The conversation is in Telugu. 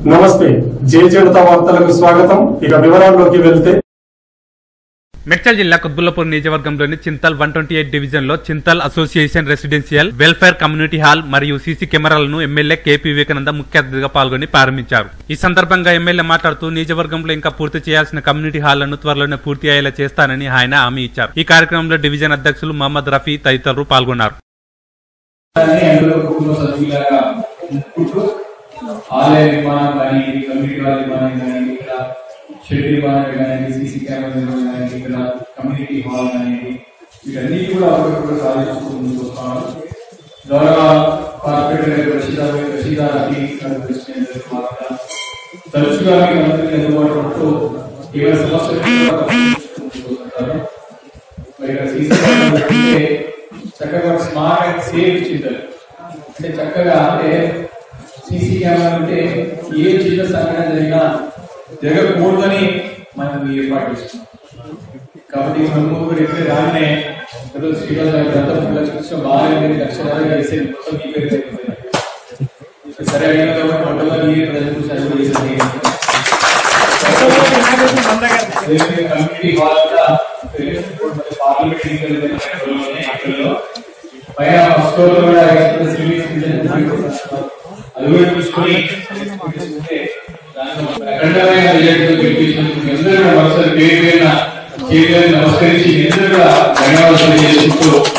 నమస్తే జే జనతా వార్తలకు స్వాగతం ఇక వివరాల్లోకి వెళ్తే మెడ్చల్ జిల్లా కుత్బుల్లపూర్ నియోజకవర్గంలోని Chintal one twenty eight division లో Chintal association residential welfare community hall మరియు సీసీ కెమెరాలను ఎమ్మెల్యే కేపీ వివేకానంద ముఖ్య అతిథిగా పాల్గొని ప్రారంభించారు ఈ సందర్భంగా ఎమ్మెల్యే మాట్లాడుతూ నియోజకవర్గంలో ఇంకా పూర్తి చేయాల్సిన కమ్యూనిటీ హాళ్లను త్వరలోనే పూర్తి అయ్యేలా చేస్తానని ఆయన హామీ ఇచ్చారు ఈ కార్యక్రమంలో డివిజన్ అధ్యక్షులు మహమ్మద్ రఫీ తదితరులు పాల్గొన్నారు అని అందులో కుటుంబ సభ్యులాగా ఉంటూ ఆలయ నిర్మాణం కానీ కమ్యూనిటీ హాల్ నిర్మాణం కానీ ఇక్కడ షెడ్ నిర్మాణం కానీ సీసీ కెమెరా నిర్మాణం కానీ ఇక్కడ కమ్యూనిటీ హాల్ కానీ వీటన్నిటి కూడా అప్పటికప్పుడు సాధించుకుంటూ ముందుకు వస్తాను గౌరవ కార్పొరేటర్ గారు రషీదా రషీదా రఫీ గారు ప్రెసిడెంట్ వార్త తరచుగా మీకు అందరికీ అందుబాటులో ఉంటూ ఏవైనా సమస్యలు కూడా పరిష్కరించుకుంటూ వస్తుంటారు మరి ఇక్కడ సీసీ కెమెరా పెట్టుకుంటే చక్కగా స్మార్ట్ అండ్ సేఫ్ చింతలు అంటే చక్కగా అంటే సీసీ కెమెరా అంటే ఏ చిన్న సంఘటన జరిగినా జరగకూడదని మనం ఏర్పాటు చేస్తున్నాం కాబట్టి మన ముందు కూడా ఎప్పుడే రాగానే ఏదో శ్రీరాజు గారి దత్తం పిల్లల చూసిన బాగా లక్షణాలు కలిసి మొత్తం మీ పేరు అయిపోయింది. సరే అయిన కాబట్టి మొట్టమొదటి ఈ ప్రజలు చూసి అది చేసింది కమ్యూనిటీ హాల్ కూడా పార్లమెంట్ ఎన్నికలు పైన ఫస్ట్ ఫ్లోర్ లో కూడా ఎక్స్ప్రెస్ సివిల్ సిటిజన్ అది కూడా చూసుకొని చూసుకుంటే దాంట్లో అఖండమైన రిలేటివ్ గెలిపించినందుకు మీ అందరూ కూడా ఒకసారి పేరు పేరున చేతులను నమస్కరించి మీ అందరూ కూడా ధన్యవాదాలు తెలియజేసుకుంటూ